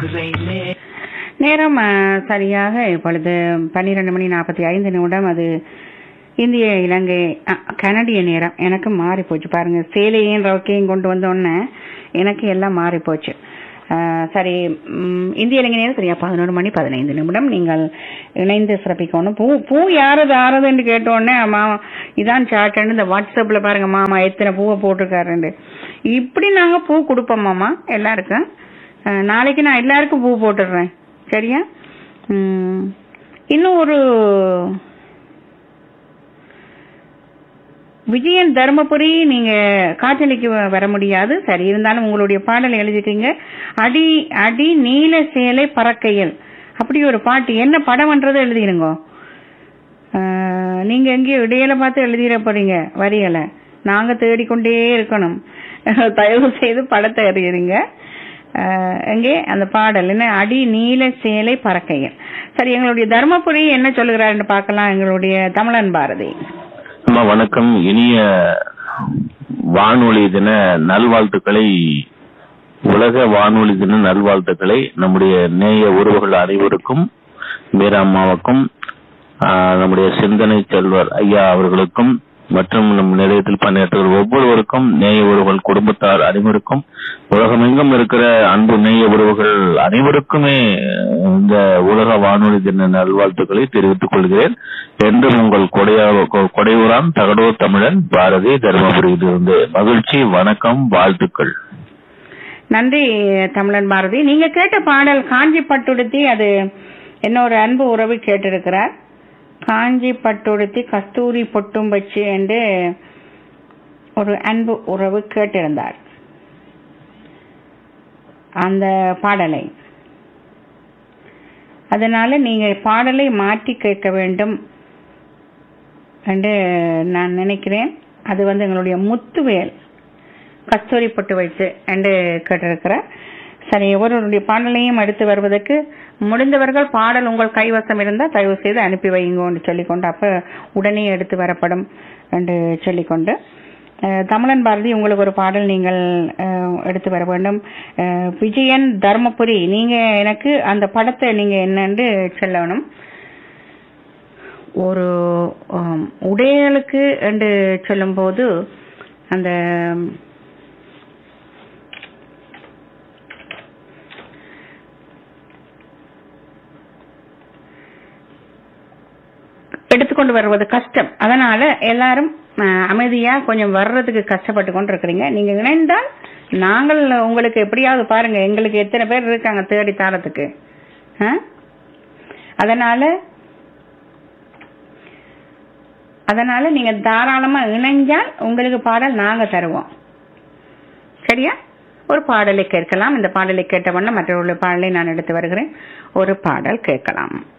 கேட்கிறேனே நேரம் அஹ், சரியாக இப்பொழுது பன்னிரண்டு மணி நாற்பத்தி ஐந்து நிமிடம் அது இந்திய இலங்கை அஹ், கனடிய நேரம் எனக்கு மாறி போச்சு பாருங்க சேலையும் ரவுக்கையும் கொண்டு வந்த உடனே எனக்கு எல்லாம் மாறி போச்சு அஹ், சரி ம், இந்திய இலங்கை நேரம் சரியா பதினோரு மணி பதினைந்து நிமிடம் நீங்கள் இணைந்து சிறப்பிக்கணும் பூ பூ யாரது ஆறதுன்னு கேட்ட உடனே மா இதான் சாட்டுன்னு இந்த வாட்ஸ்அப்ல பாருங்க மாமா எத்தனை பூவை போட்டிருக்காருன்னு இப்படி நாங்க பூ கொடுப்போம் மாமா எல்லாருக்கும் அஹ், நாளைக்கு நான் எல்லாருக்கும் பூ போட்டுடுறேன் சரியா ம், இன்னும் ஒரு விஜயன் தர்மபுரி நீங்க காற்றலைக்கு வ- வர முடியாது சரி இருந்தாலும் உங்களுடைய பாடலை எழுதிட்டீங்க அடி அடி நீல சேலை பறக்கையில் அப்படி ஒரு பாட்டு என்ன படம்ன்றது எழுதிருங்க ஆஹ், நீங்க எங்கேயோ இடையில பார்த்து எழுதிட போறீங்க வரிகளை நாங்க தேடிக்கொண்டே இருக்கணும் தயவு செய்து படத்தை எழுதிருங்க ஆஹ், எங்கே அந்த பாடல் என்ன அடி நீல சேலை பறக்கையில் சரி எங்களுடைய தர்மபுரி என்ன சொல்லுகிறாருன்னு பார்க்கலாம் எங்களுடைய தமிழன் பாரதி அம்மா வணக்கம் இனிய வானொலி தின நல்வாழ்த்துக்களை உலக வானொலி தின நல்வாழ்த்துக்களை நம்முடைய நேய உறவுகள் அனைவருக்கும் மீரா அம்மாவுக்கும் ஆஹ், நம்முடைய சிந்தனை செல்வர் ஐயா அவர்களுக்கும் மற்றும் நம் நிலையத்தில் பணியாற்றுகிற ஒவ்வொருவருக்கும் நேய உறவுகள் குடும்பத்தார் அனைவருக்கும் உலகமெங்கும் இருக்கிற அன்பு நேய உறவுகள் அனைவருக்குமே இந்த உலக வானொலி தின நல்வாழ்த்துக்களை தெரிவித்துக் கொள்கிறேன் என்றும் உங்கள் கொடையா கொ- கொடையூரான் தகடூர் தமிழன் பாரதி தருமபுரியிலிருந்து மகிழ்ச்சி வணக்கம் வாழ்த்துக்கள் நன்றி தமிழன் பாரதி நீங்க கேட்ட பாடல் காஞ்சி பட்டுடுத்தி அது என்னோட அன்பு உறவு கேட்டிருக்கிறார் காஞ்சி பட்டுடுத்தி கஸ்தூரி பொட்டும் வச்சு என்று ஒரு அன்பு உறவு கேட்டிருந்தார் அந்த பாடலை அதனால நீங்க பாடலை மாற்றி கேட்க வேண்டும் என்று நான் நினைக்கிறேன் அது வந்து எங்களுடைய முத்துவேல் கஸ்தூரி பொட்டு வைத்து என்று கேட்டிருக்கிறார் சரி ஒவ்வொருவருடைய பாடலையும் எடுத்து வருவதற்கு முடிந்தவர்கள் பாடல் உங்கள் கைவசம் இருந்தால் தயவு செய்து அனுப்பி வைங்கன்னு சொல்லிக்கொண்டு அப்ப உடனே எடுத்து வரப்படும் என்று சொல்லிக்கொண்டு அஹ், தமிழன் பாரதி உங்களுக்கு ஒரு பாடல் நீங்கள் அஹ், எடுத்து வர வேண்டும் அஹ், விஜயன் தர்மபுரி நீங்க எனக்கு அந்த படத்தை நீங்க என்னன்னு சொல்லணும் ஒரு ஆம், உடையலுக்கு என்று சொல்லும்போது அந்த எடுத்துக்கொண்டு வருவது கஷ்டம் அதனால எல்லாரும் அஹ், அமைதியா கொஞ்சம் வர்றதுக்கு கஷ்டப்பட்டு கொண்டு இருக்கிறீங்க நீங்க இணைந்தால் நாங்கள் உங்களுக்கு எப்படியாவது பாருங்க எங்களுக்கு எத்தனை பேர் இருக்காங்க தேடி தாரத்துக்கு அஹ்? அதனால அதனால நீங்க தாராளமா இணைஞ்சால் உங்களுக்கு பாடல் நாங்க தருவோம் சரியா ஒரு பாடலை கேட்கலாம் இந்த பாடலை கேட்ட வண்ணம் மற்றவர்களுடைய பாடலை நான் எடுத்து வருகிறேன் ஒரு பாடல் கேட்கலாம்